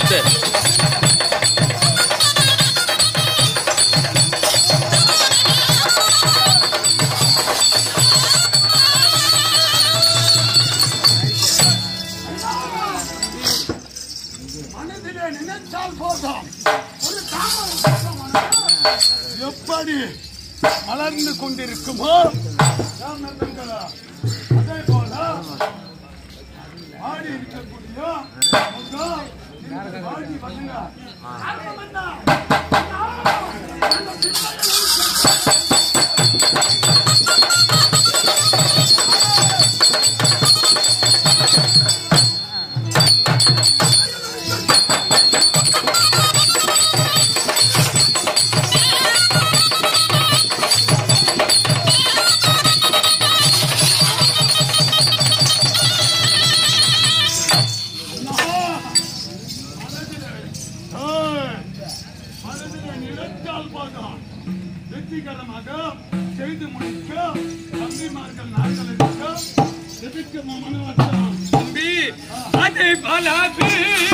பார்த்து மனதிலே நினைத்தால் போதும் ஒரு தாமரை புஷ்பமானது எப்படி மலர்ந்து கொண்டிருக்குமோ தாமரங்களா, அதே போல ஆடி இருக்கக்கூடிய முகம் இன்று வாடி வருங்க. காரணம் என்ன? அந்த சிந்தையில் ஏய், மனதிலே நினைத்தால் போதும் வெற்றிகரமாக செய்து முடிக்க தம்பிமார்கள் நாங்கள் இருக்க எதுக்கு மனவட்டம் தம்பி அதை பலபி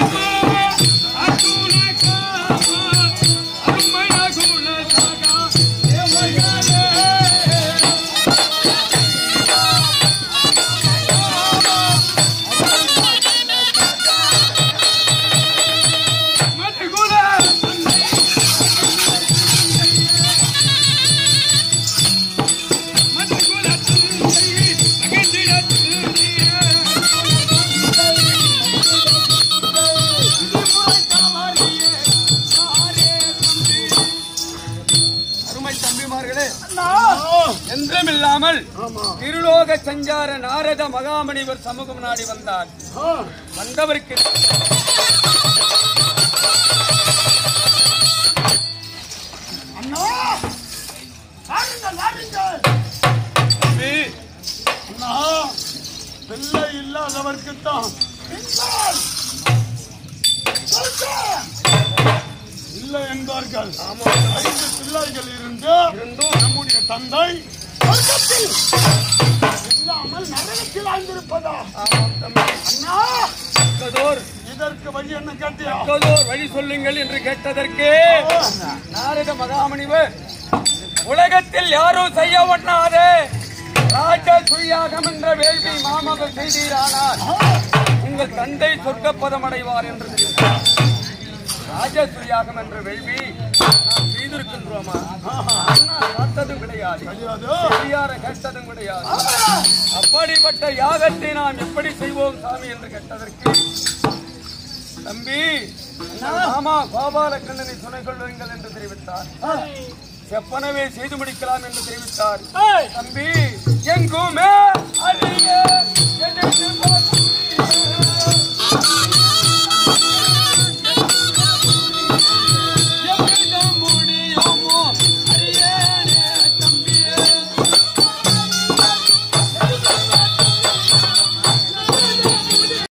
அருமை தம்பிமார்களே என்றும் இல்லாமல் திருலோக சஞ்சார நாரத மகாமணிவர் சமூகம் நாடி வந்தார் வந்தவருக்கு அண்ணா வாருங்கள் வாருங்கள் தம்பி, அண்ணா பிள்ளை இல்லாதவர்க்குத்தான் பிள்ளால். சொல்லுங்கள். இல்லை என்பார்கள் ஐந்து பிள்ளைகள் இருந்து நம்முடைய தந்தை சொர்க்கத்தில் இல்லாமல் நரகத்தில் ஆழ்ந்திருப்பதா அண்ணா கதோர் இதற்கு வழி என்ன கேட்டியா கதோர் வழி சொல்லுங்கள் என்று கேட்டதற்கு நாரத மகாமணிவர் உலகத்தில் யாரும் செய்ய ஒண்ணாத ராஜ சுயாகம் என்ற வேள்வி மாமகள் செய்தீரானால் உங்கள் தந்தை சொர்க்கப்பதம் அடைவார் என்று தெரிவித்தார் ராஜ சுயாகம் என்ற வேள்வி நாம் செய்திருக்கின்றோமா அண்ணா பார்த்ததும் கிடையாது தெரியாது பெரியார கேட்டதும் கிடையாது அப்படிப்பட்ட யாகத்தை நாம் எப்படி செய்வோம் சாமி என்று கேட்டதற்கு தம்பி உங்கள் மாமா கோபாலக்கண்ணனை துணை கொள்வீங்கள் என்று தெரிவித்தார் செப்பனவே செய்து முடிக்கலாம் என்று தெரிவித்தார் தம்பி எங்குமே அழிய எதிர்த்து போகும்